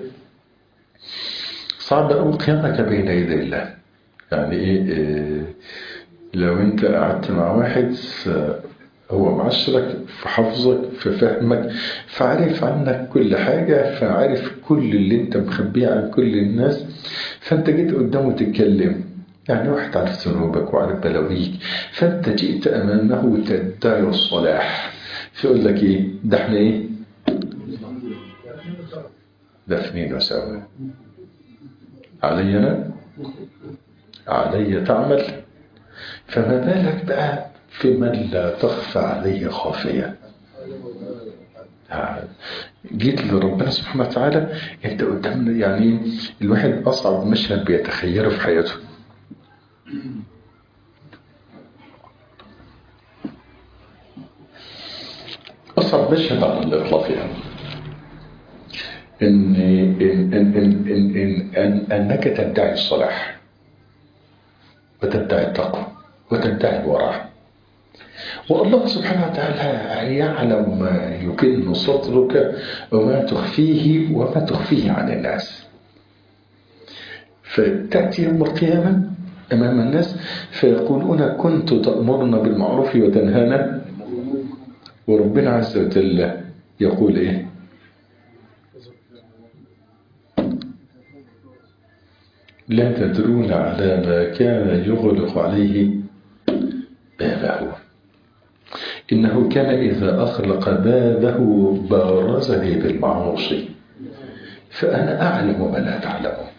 صعب قوي قيامك بين يدي الله يعني ايه, إيه لو انت قعدت مع واحد هو معشرك في حفظك في فهمك فعارف عنك كل حاجة فعارف كل اللي انت مخبيه عن كل الناس فانت جيت قدامه تتكلم يعني واحد عارف ذنوبك وعارف بلاويك فانت جئت امامه تدعي الصلاح فيقول لك ايه ده احنا ايه دفنين وسوا علي انا علي تعمل فما بالك بقى في من لا تخفى عليه خافية جيت لربنا سبحانه وتعالى انت قدامنا يعني الواحد اصعب مشهد بيتخيله في حياته اصعب مشهد على الاطلاق يعني إن, إن, إن, إن, إن, إن, إن أنك تدعي الصلاح وتدعي التقوى وتدعي الورع والله سبحانه وتعالى يعلم ما يكن صدرك وما تخفيه وما تخفيه عن الناس فتأتي يوم القيامة أمام الناس فيقولون كنت تأمرنا بالمعروف وتنهانا وربنا عز وجل يقول إيه لا تدرون على ما كان يغلق عليه بابه إنه كان إذا أغلق بابه بارزني بالمعروف فأنا أعلم ما لا تعلمون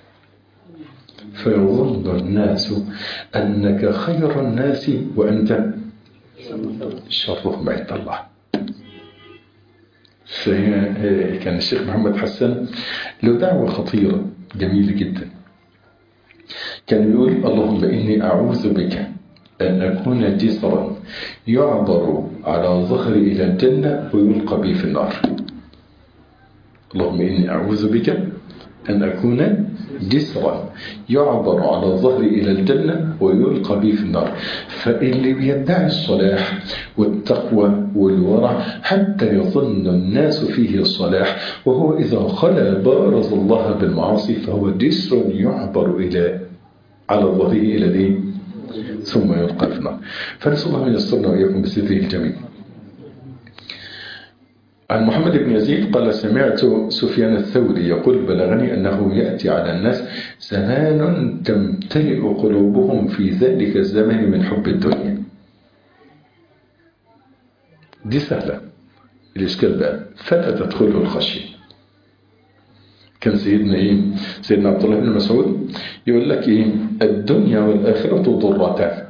فيظن الناس أنك خير الناس وأنت شرهم عند الله كان الشيخ محمد حسن له دعوة خطيرة جميلة جدا كان يقول اللهم إني أعوذ بك أن أكون جسرا يعبر على ظهري إلى الجنة ويلقى بي في النار اللهم إني أعوذ بك أن أكون جسرا يعبر على ظهري إلى الجنة ويلقى بي في النار فاللي بيدعي الصلاح والتقوى والورع حتى يظن الناس فيه الصلاح وهو إذا خلا بارز الله بالمعاصي فهو جسر يعبر إلى على ظهره إلى دين ثم يلقى في النار فنسأل الله أن يسترنا وإياكم بستره الجميل عن محمد بن يزيد قال سمعت سفيان الثوري يقول بلغني أنه يأتي على الناس زمان تمتلئ قلوبهم في ذلك الزمن من حب الدنيا دي سهلة الإشكال بقى فلا تدخله الخشية كان سيدنا إيه سيدنا عبد الله بن مسعود يقول لك إيه الدنيا والآخرة ضرتان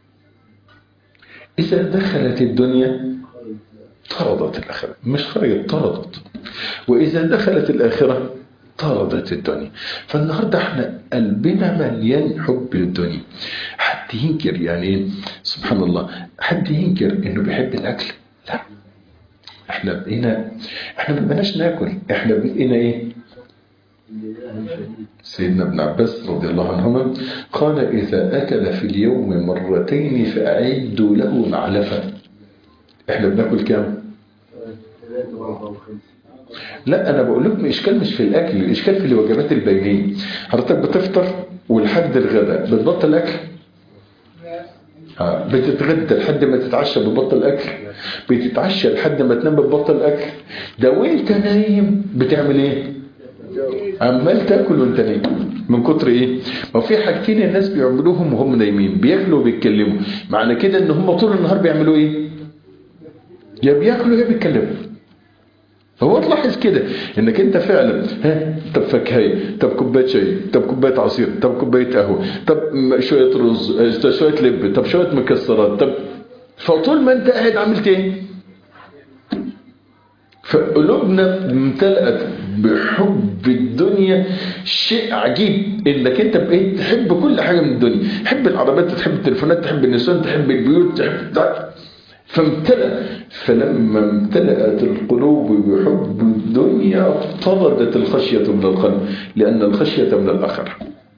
إذا دخلت الدنيا طردت الآخرة مش خرجت طردت وإذا دخلت الآخرة طردت الدنيا فالنهاردة احنا قلبنا مليان حب للدنيا حد ينكر يعني ايه سبحان الله حد ينكر انه بيحب الاكل لا احنا بقينا احنا ما بقيناش ناكل احنا بقينا ايه سيدنا ابن عباس رضي الله عنهما قال إذا أكل في اليوم مرتين فأعدوا له معلفة احنا بناكل كام لا انا بقول لكم الاشكال مش في الاكل الاشكال في الوجبات البينيه حضرتك بتفطر ولحد الغداء بتبطل اكل آه. بتتغدى لحد ما تتعشى بتبطل اكل بتتعشى لحد ما تنام بتبطل اكل ده وانت نايم بتعمل ايه عمال تاكل وانت نايم من كتر ايه ما في حاجتين الناس بيعملوهم وهم نايمين بياكلوا وبيتكلموا معنى كده ان هم طول النهار بيعملوا ايه يا بياكلوا يا بيتكلموا هو تلاحظ كده انك انت فعلا ها طب فكهيه طب كوبايه شاي طب كوبايه عصير طب كوبايه قهوه طب شويه رز شويه لب طب شويه مكسرات طب فطول ما انت قاعد عملت ايه فقلوبنا امتلأت بحب الدنيا شيء عجيب انك انت بقيت تحب كل حاجه من الدنيا تحب العربيات تحب التليفونات تحب النسوان تحب البيوت تحب فامتلأ فلما امتلأت القلوب بحب الدنيا طردت الخشية من القلب لأن الخشية من الآخرة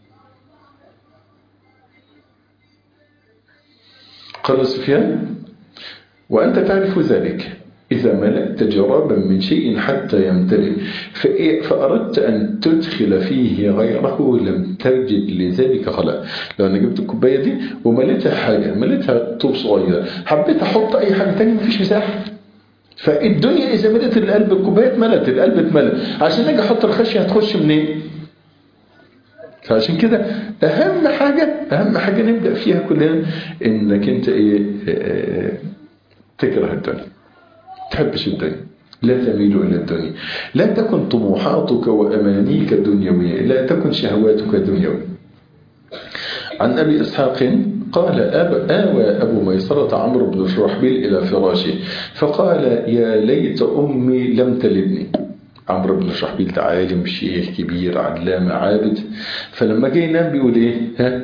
قال سفيان وأنت تعرف ذلك إذا ملأت جرابا من شيء حتى يمتلئ فأردت أن تدخل فيه غيره لم تجد لذلك خلاء لو أنا جبت الكوباية دي ومليتها حاجة مليتها طوب صغير حبيت أحط أي حاجة تانية مفيش مساحة فالدنيا إذا ملت القلب الكوباية اتملت القلب اتملى عشان أجي أحط الخشية هتخش منين؟ فعشان كده أهم حاجة أهم حاجة نبدأ فيها كلنا إنك أنت إيه, إيه تكره الدنيا تحبش الدنيا لا تميل إلى الدنيا لا تكن طموحاتك وأمانيك دنيوية لا تكن شهواتك دنيوية عن أبي إسحاق قال أب آوى أبو ميسرة عمرو بن شرحبيل إلى فراشه فقال يا ليت أمي لم تلدني عمرو بن شرحبيل ده عالم شيخ كبير علامة عابد فلما جه ينام بيقول إيه ها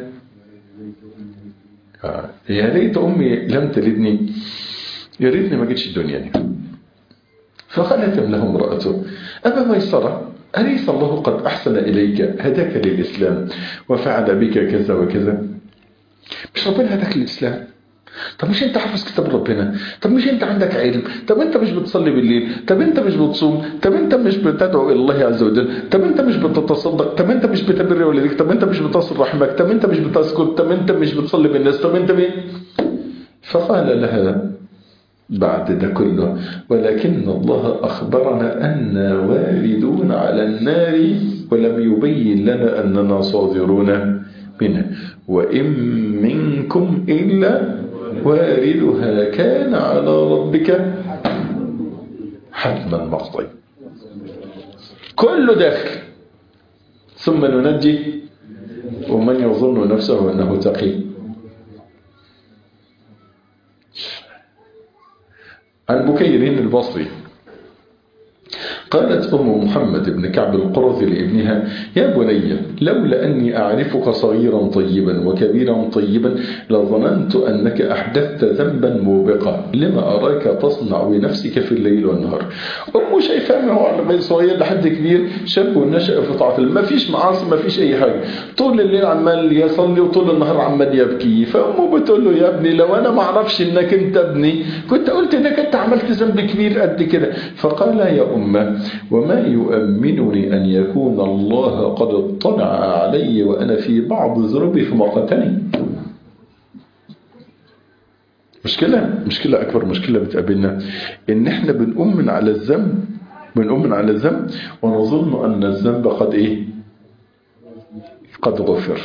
آه. يا ليت أمي لم تلدني يا ريتني ما جيتش الدنيا دي فقالت له امرأته أبا ميسرة أليس الله قد أحسن إليك هداك للإسلام وفعل بك كذا وكذا مش ربنا هداك للإسلام طب مش انت حافظ كتاب ربنا طب مش انت عندك علم طب انت مش بتصلي بالليل طب انت مش بتصوم طب انت مش بتدعو الى الله عز وجل طب انت مش بتتصدق طب انت مش بتبر والديك طب انت مش بتصل رحمك طب انت مش بتسكت طب انت مش بتصلي بالناس طب انت مين فقال لها بعد ده كله ولكن الله أخبرنا أن واردون على النار ولم يبين لنا أننا صادرون منها وإن منكم إلا واردها كان على ربك حتما مقضي كله داخل ثم ننجي ومن يظن نفسه أنه تقي عن بكير البصري قالت أم محمد بن كعب القرظي لابنها يا بني لولا أني أعرفك صغيرا طيبا وكبيرا طيبا لظننت أنك أحدثت ذنبا موبقا لما أراك تصنع بنفسك في الليل والنهار أمه شايفاه من هو من صغير لحد كبير شاب ونشأ في طاعة الله ما فيش معاصي ما فيش أي حاجة طول الليل عمال يصلي وطول النهار عمال يبكي فأمه بتقول له يا ابني لو أنا ما أعرفش إنك أنت ابني كنت قلت إنك أنت عملت ذنب كبير قد كده فقال يا أمه وما يؤمنني أن يكون الله قد اطلع علي وأنا في بعض ذنوبي فمقتني مشكلة مشكلة أكبر مشكلة بتقابلنا إن إحنا بنؤمن على الذنب بنؤمن على الذنب ونظن أن الذنب قد إيه قد غفر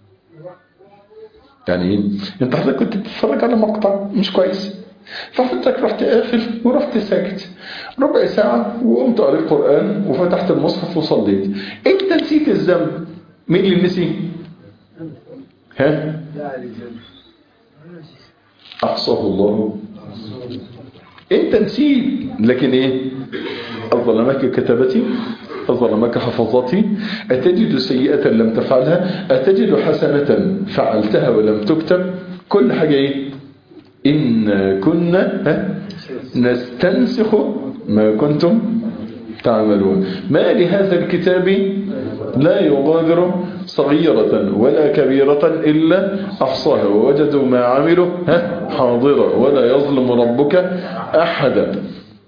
يعني إيه؟ أنت حضرتك كنت بتتفرج على مقطع مش كويس فحضرتك رحت قافل ورحت ساكت ربع ساعة وقمت قريت القرآن وفتحت المصحف وصليت انت نسيت الذنب مين اللي نسي ها أحصاه الله انت نسيت لكن ايه أظلمك كتبتي أظلمك حفظتي أتجد سيئة لم تفعلها أتجد حسنة فعلتها ولم تكتب كل حاجة ايه إن كنا ها نستنسخ ما كنتم تعملون ما لهذا الكتاب لا يغادر صغيرة ولا كبيرة إلا أحصاها ووجدوا ما عملوا ها حاضرا ولا يظلم ربك أحدا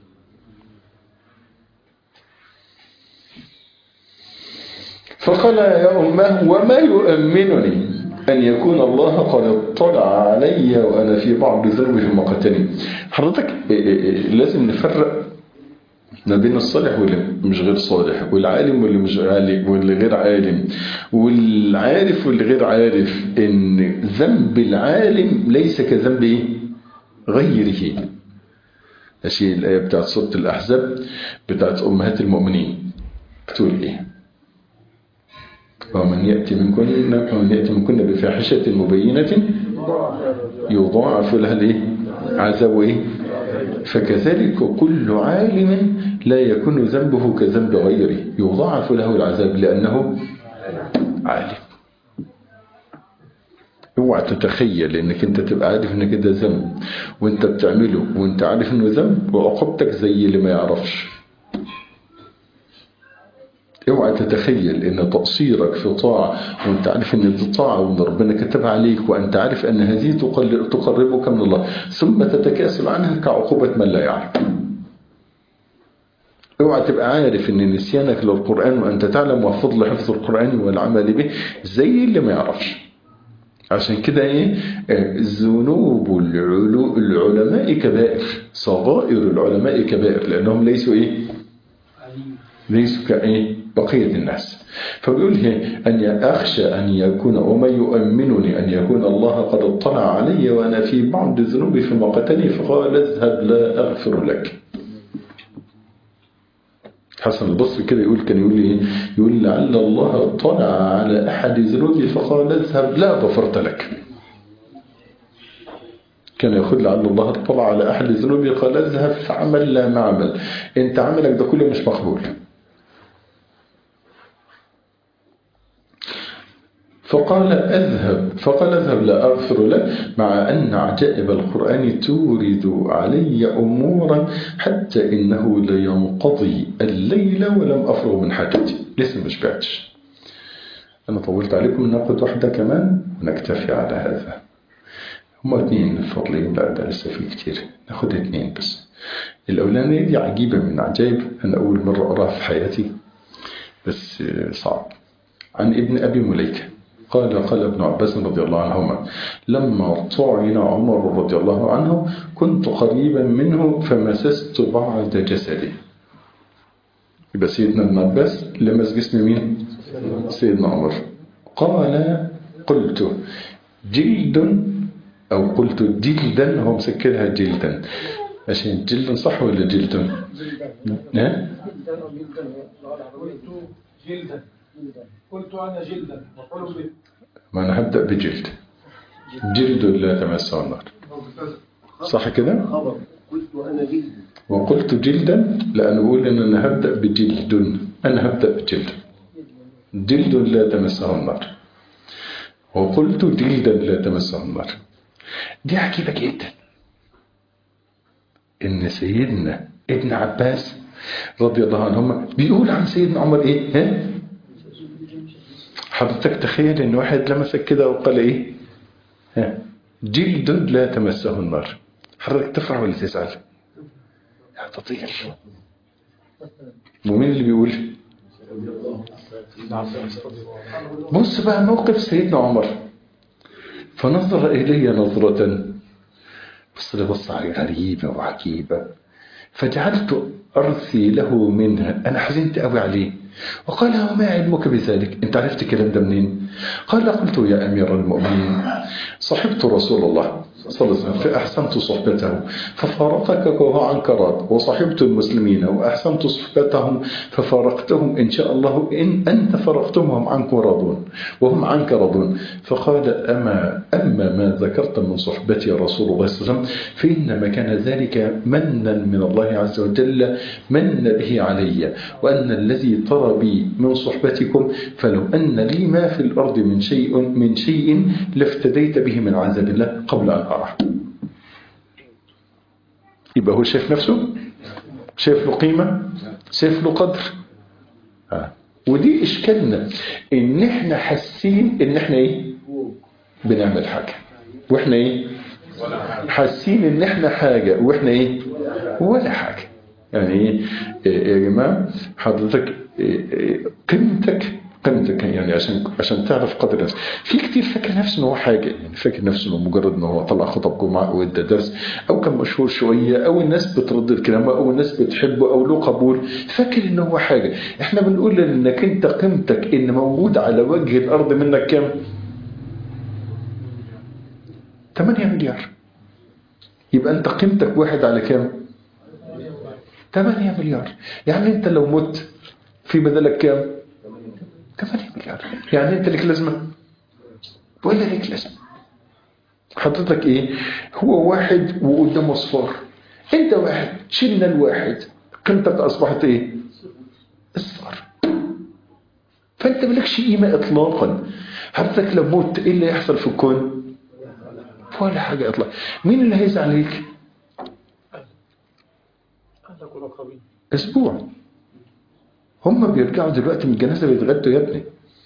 فقال يا أمه وما يؤمنني أن يكون الله قد اطلع علي وأنا في بعض ذنوبي في مقتني حضرتك لازم نفرق ما بين الصالح واللي مش غير صالح والعالم واللي مش عالم واللي غير عالم والعارف واللي غير عارف ان ذنب العالم ليس كذنب ايه غيره اشي الايه بتاعت سوره الاحزاب بتاعت امهات المؤمنين بتقول ايه ومن يأتي منكن ومن يأتي منكن بفاحشة مبينة يضاعف لها الايه عذاب ايه فكذلك كل عالم لا يكون ذنبه كذنب غيره يضاعف له العذاب لأنه عالم اوعى تتخيل انك انت تبقى عارف انك ده ذنب وانت بتعمله وانت عارف انه ذنب وعقوبتك زي اللي ما يعرفش اوعى تتخيل ان تقصيرك في طاعة وانت عارف ان دي طاعة وان ربنا كتبها عليك وانت عارف ان هذه تقربك من الله ثم تتكاسل عنها كعقوبة من لا يعرف اوعى تبقى عارف ان نسيانك للقرآن وانت تعلم وفضل حفظ القرآن والعمل به زي اللي ما يعرفش عشان كده ايه ذنوب العلماء كبائر صغائر العلماء كبائر لانهم ليسوا ايه ليسوا كايه بقية الناس فبيقول أن أخشى أن يكون وما يؤمنني أن يكون الله قد اطلع علي وأنا في بعض ذنوبي في مقتني فقال اذهب لا أغفر لك حسن البصري كده يقول كان يقول لي يقول لعل الله اطلع على أحد ذنوبي فقال اذهب لا غفرت لك كان يقول لعل الله اطلع على أحد ذنوبي قال اذهب فعمل لا معمل انت عملك ده كله مش مقبول فقال أذهب فقال أذهب لا أغفر لك مع أن عجائب القرآن تورد علي أمورا حتى إنه لينقضي الليل ولم أفرغ من حاجتي لسه مش بعتش أنا طولت عليكم ناخد واحدة كمان ونكتفي على هذا هما اثنين الفضلين لا ده لسه في كتير ناخد اثنين بس الأولانية دي عجيبة من عجائب أنا أول مرة أراها في حياتي بس صعب عن ابن أبي مليكة قال قال ابن عباس رضي الله عنهما لما طعن عمر رضي الله عنه كنت قريبا منه فمسست بعض جسده يبقى سيدنا ابن عباس لمس جسم مين سيدنا عمر قال قلت جلد أو قلت جلدا هو مسكرها جلدا عشان جلد صح ولا جلد ها؟ جلدا قلت أنا جلدا وقالوا به ما أنا هبدأ بجلد جلد لا تمسه النار صح كده خبر قلت انا جلد وقلت جلدا لأن أقول إن أنا هبدأ بجلد أنا هبدأ بجلد جلد لا تمسه النار وقلت جلدا لا تمسه النار دي عجيبة جدا إن سيدنا ابن عباس رضي الله عنهما بيقول عن سيدنا عمر إيه ها؟ حضرتك تخيل إن واحد لمسك كده وقال إيه ها؟ جلد لا تمسه النار حضرتك تفرح ولا تزعل تطير ومين اللي بيقول بص بقى موقف سيدنا عمر فنظر إلي نظرة بص لي بصة غريبة وعجيبة فجعلت أرثي له منها أنا حزنت قوي عليه وقال وما علمك بذلك أنت عرفت الكلام ده منين قال قلت يا أمير المؤمنين صحبت رسول الله صلى الله عليه وسلم فأحسنت صحبته ففارقك وهو عنك راض وصحبت المسلمين وأحسنت صحبتهم ففارقتهم إن شاء الله إن أنت فرقتهم عنك راضون وهم عنك راضون فقال أما أما ما ذكرت من صحبتي رسول الله صلى الله عليه وسلم فإنما كان ذلك منا من الله عز وجل من به علي وأن الذي ترى بي من صحبتكم فلو أن لي ما في الأرض من شيء من شيء لافتديت به من عذاب الله قبل أن أراه يبقى هو شايف نفسه شايف له قيمة شايف له قدر آه. ودي إشكالنا إن إحنا حاسين إن إحنا إيه بنعمل حاجة وإحنا إيه حاسين إن إحنا حاجة وإحنا إيه ولا حاجة يعني إيه إيه يا جماعة حضرتك إيه إيه قيمتك قيمتك يعني عشان عشان تعرف قدر نفسك في كتير فاكر نفسه ان هو حاجه يعني فاكر نفسه انه مجرد ان هو طلع خطب جمعه او ادى درس او كان مشهور شويه او الناس بتردد كلامه او الناس بتحبه او له قبول فاكر ان هو حاجه احنا بنقول انك انت قيمتك ان موجود على وجه الارض منك كام 8 مليار يبقى انت قيمتك واحد على كام 8 مليار يعني انت لو مت في بدلك كام 8 مليار يعني انت لك لازمه ولا لك لازمه حضرتك ايه هو واحد وقدامه اصفار انت واحد شلنا الواحد قيمتك اصبحت ايه اصفار فانت مالكش قيمه اطلاقا حضرتك لو مت ايه اللي يحصل في الكون ولا حاجه اطلاقا مين اللي هيزعل عليك أهلك والأقربين اسبوع هم بيرجعوا دلوقتي من الجنازه بيتغدوا يا ابني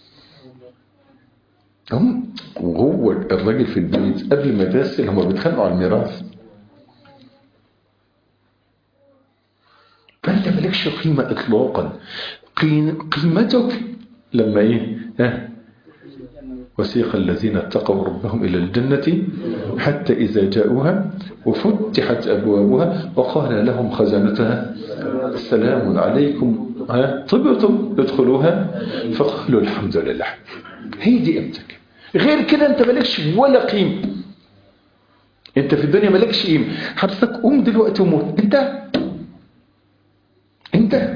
هم وهو الراجل في البيت قبل ما يغسل هم بيتخانقوا على الميراث فانت مالكش قيمه اطلاقا قيم- قيمتك لما ايه ها وسيق الذين اتقوا ربهم إلى الجنة حتى إذا جاءوها وفتحت أبوابها وقال لهم خزنتها السلام عليكم ها طبتم ادخلوها فقالوا الحمد لله هي دي قيمتك غير كده انت مالكش ولا قيمة انت في الدنيا مالكش قيمة حضرتك قوم دلوقتي وموت انت انت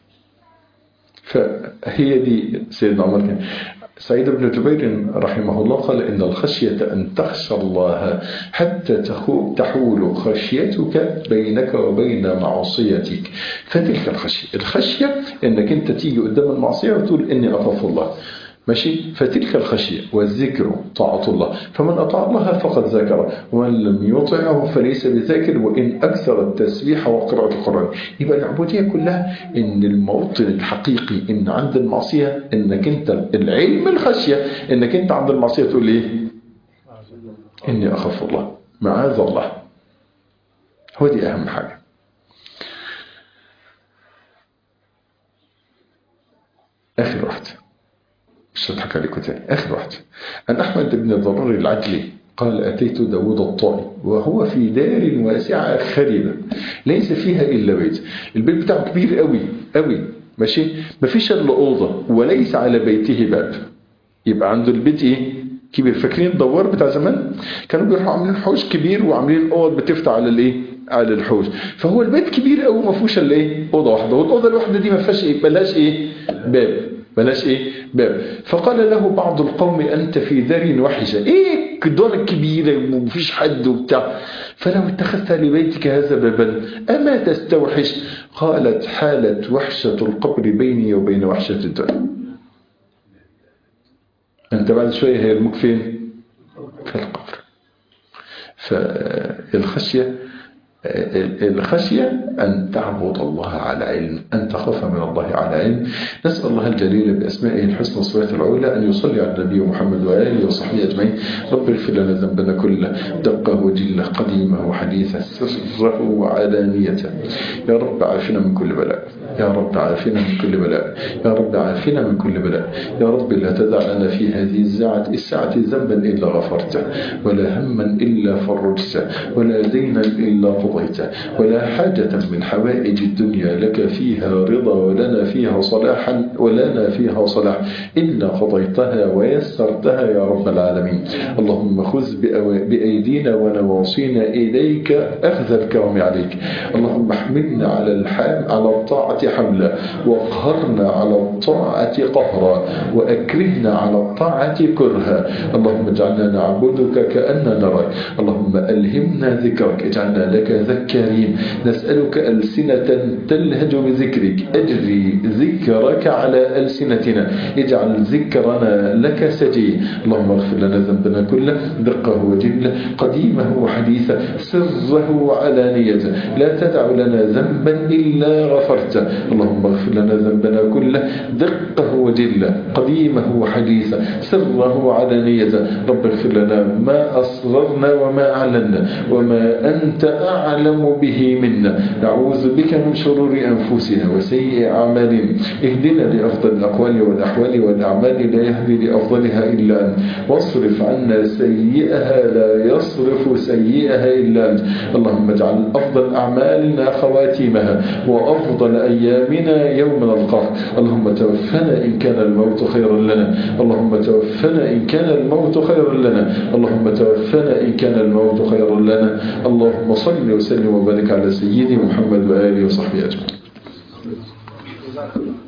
فهي دي سيدنا عمر كان سعيد بن جبير رحمه الله قال إن الخشية أن تخشى الله حتى تخو- تحول خشيتك بينك وبين معصيتك فتلك الخشية الخشية أنك أنت تيجي قدام المعصية وتقول إني أخاف الله ماشي فتلك الخشية والذكر طاعة الله فمن أطاع الله فقد ذكر ومن لم يطعه فليس بذاكر وإن أكثر التسبيح وقراءة القرآن يبقى العبودية كلها إن الموطن الحقيقي إن عند المعصية إنك أنت العلم الخشية إنك أنت عند المعصية تقول إيه إني أخاف الله معاذ الله هو دي أهم حاجة آخر واحدة مش هضحك عليكم تاني آخر واحدة أن أحمد بن ضرر العدلي قال أتيت داود الطائي وهو في دار واسعة خربة ليس فيها إلا بيت البيت بتاعه كبير قوي قوي ماشي مفيش إلا أوضة وليس على بيته باب يبقى عنده البيت إيه كبير فاكرين الدوار بتاع زمان كانوا بيروحوا عاملين حوش كبير وعاملين اوض بتفتح على الايه على الحوش فهو البيت كبير قوي ما فيهوش الا ايه اوضه واحده والاوضه الواحده دي ما فيهاش ايه بلاش ايه باب بلاش ايه باب فقال له بعض القوم انت في دار وحشه ايه دار كبيره ومفيش حد وبتاع فلو اتخذت لبيتك هذا بابا اما تستوحش قالت حالت وحشه القبر بيني وبين وحشه الدنيا انت بعد شويه هيرموك فين في القبر فالخشيه الخشية أن تعبد الله على علم أن تخاف من الله على علم نسأل الله الجليل بأسمائه الحسنى والصفات العلى أن يصلي على النبي محمد وآله وصحبه أجمعين رب اغفر لنا ذنبنا كله دقه وجله قديمه وحديثه سره وعلانيته يا رب عافنا من كل بلاء يا رب عافنا من كل بلاء يا رب عافنا من كل بلاء يا رب لا تدع لنا في هذه الساعة الساعة ذنبا إلا غفرته ولا هما إلا فرجته ولا دينا إلا قضيته ولا حاجة من حوائج الدنيا لك فيها رضا ولنا فيها صلاحا ولنا فيها صلاح إلا قضيتها ويسرتها يا رب العالمين اللهم خذ بأيدينا ونواصينا إليك أخذ الكرم عليك اللهم احملنا على الحام على الطاعة حملا وقهرنا على الطاعة قهرا وأكرهنا على الطاعة كرها اللهم اجعلنا نعبدك كأننا نراك اللهم ألهمنا ذكرك اجعلنا لك ذكارين نسألك ألسنة تلهج بذكرك أجري ذكرك على ألسنتنا اجعل ذكرنا لك سجي اللهم اغفر لنا ذنبنا كله دقه وجله قديمه وحديثه سره وعلانيته لا تدع لنا ذنبا إلا غفرته اللهم اغفر لنا ذنبنا كله دقه وجله قديمه وحديثه سره وعلانيته رب اغفر لنا ما أصررنا وما أعلنا وما أنت أعلم به منا نعوذ بك من شرور أنفسنا وسيء أعمالنا اهدنا لأفضل الأقوال والأحوال والأعمال لا يهدي لأفضلها إلا أنت واصرف عنا سيئها لا يصرف سيئها إلا أنت اللهم اجعل أفضل أعمالنا خواتيمها وأفضل أيامنا يوم نلقاك اللهم توفنا إن كان الموت خيرا لنا اللهم توفنا إن كان الموت خيرا لنا اللهم توفنا إن كان الموت خيرا لنا اللهم صل وسلم وبارك على سيدي محمد وآله وصحبه أجمعين